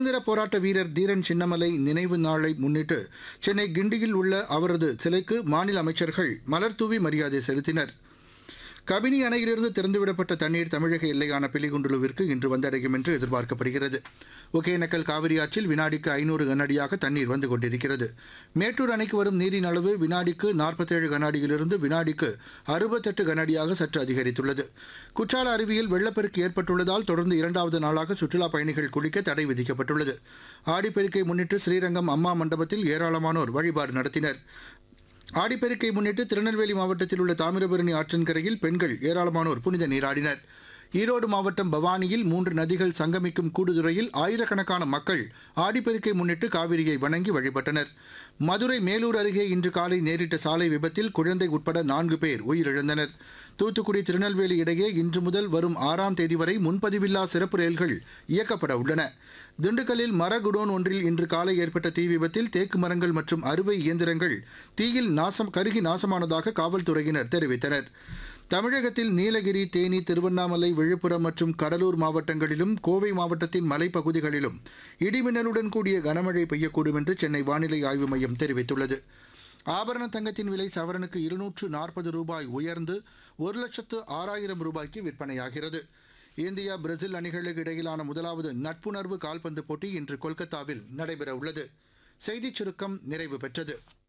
சுதந்திர போராட்ட வீரர் தீரன் சின்னமலை நினைவு நாளை முன்னிட்டு சென்னை கிண்டியில் உள்ள அவரது சிலைக்கு மாநில அமைச்சர்கள் மலர்தூவி மரியாதை செலுத்தினர் கபினி அணையிலிருந்து திறந்துவிடப்பட்ட தண்ணீர் தமிழக எல்லையான பிலிகுண்டுலுவிற்கு இன்று வந்தடையும் என்று எதிர்பார்க்கப்படுகிறது ஒகேனக்கல் காவிரி ஆற்றில் வினாடிக்கு ஐநூறு கனஅடியாக தண்ணீர் வந்து கொண்டிருக்கிறது மேட்டூர் அணைக்கு வரும் நீரின் அளவு வினாடிக்கு நாற்பத்தேழு கனஅடியிலிருந்து வினாடிக்கு அறுபத்தெட்டு கனஅடியாக சற்று அதிகரித்துள்ளது குற்றால அருவியில் வெள்ளப்பெருக்கு ஏற்பட்டுள்ளதால் தொடர்ந்து இரண்டாவது நாளாக சுற்றுலாப் பயணிகள் குளிக்க தடை விதிக்கப்பட்டுள்ளது ஆடிப்பெருக்கை முன்னிட்டு ஸ்ரீரங்கம் அம்மா மண்டபத்தில் ஏராளமானோர் வழிபாடு நடத்தினர் ஆடிப்பெருக்கை முன்னிட்டு திருநெல்வேலி மாவட்டத்தில் உள்ள தாமிரபரணி ஆற்றங்கரையில் பெண்கள் ஏராளமானோர் புனித நீராடினர் ஈரோடு மாவட்டம் பவானியில் மூன்று நதிகள் சங்கமிக்கும் கூடுதுறையில் ஆயிரக்கணக்கான மக்கள் ஆடிப்பெருக்கை முன்னிட்டு காவிரியை வணங்கி வழிபட்டனர் மதுரை மேலூர் அருகே இன்று காலை நேரிட்ட சாலை விபத்தில் குழந்தை உட்பட நான்கு பேர் உயிரிழந்தனர் தூத்துக்குடி திருநெல்வேலி இடையே இன்று முதல் வரும் ஆறாம் தேதி வரை முன்பதிவில்லா சிறப்பு ரயில்கள் இயக்கப்பட உள்ளன திண்டுக்கல்லில் மர குடோன் ஒன்றில் இன்று காலை ஏற்பட்ட தீ விபத்தில் தேக்கு மரங்கள் மற்றும் அறுவை இயந்திரங்கள் தீயில் நாசம் கருகி நாசமானதாக காவல்துறையினர் தெரிவித்தனர் தமிழகத்தில் நீலகிரி தேனி திருவண்ணாமலை விழுப்புரம் மற்றும் கடலூர் மாவட்டங்களிலும் கோவை மாவட்டத்தின் மலைப்பகுதிகளிலும் இடிமின்னலுடன் கூடிய கனமழை பெய்யக்கூடும் என்று சென்னை வானிலை ஆய்வு மையம் தெரிவித்துள்ளது ஆபரண தங்கத்தின் விலை சவரனுக்கு இருநூற்று நாற்பது ரூபாய் உயர்ந்து ஒரு லட்சத்து ஆறாயிரம் ரூபாய்க்கு விற்பனையாகிறது இந்தியா பிரேசில் அணிகளுக்கு இடையிலான முதலாவது நட்புணர்வு கால்பந்து போட்டி இன்று கொல்கத்தாவில் நடைபெற உள்ளது செய்திச் சுருக்கம் நிறைவு பெற்றது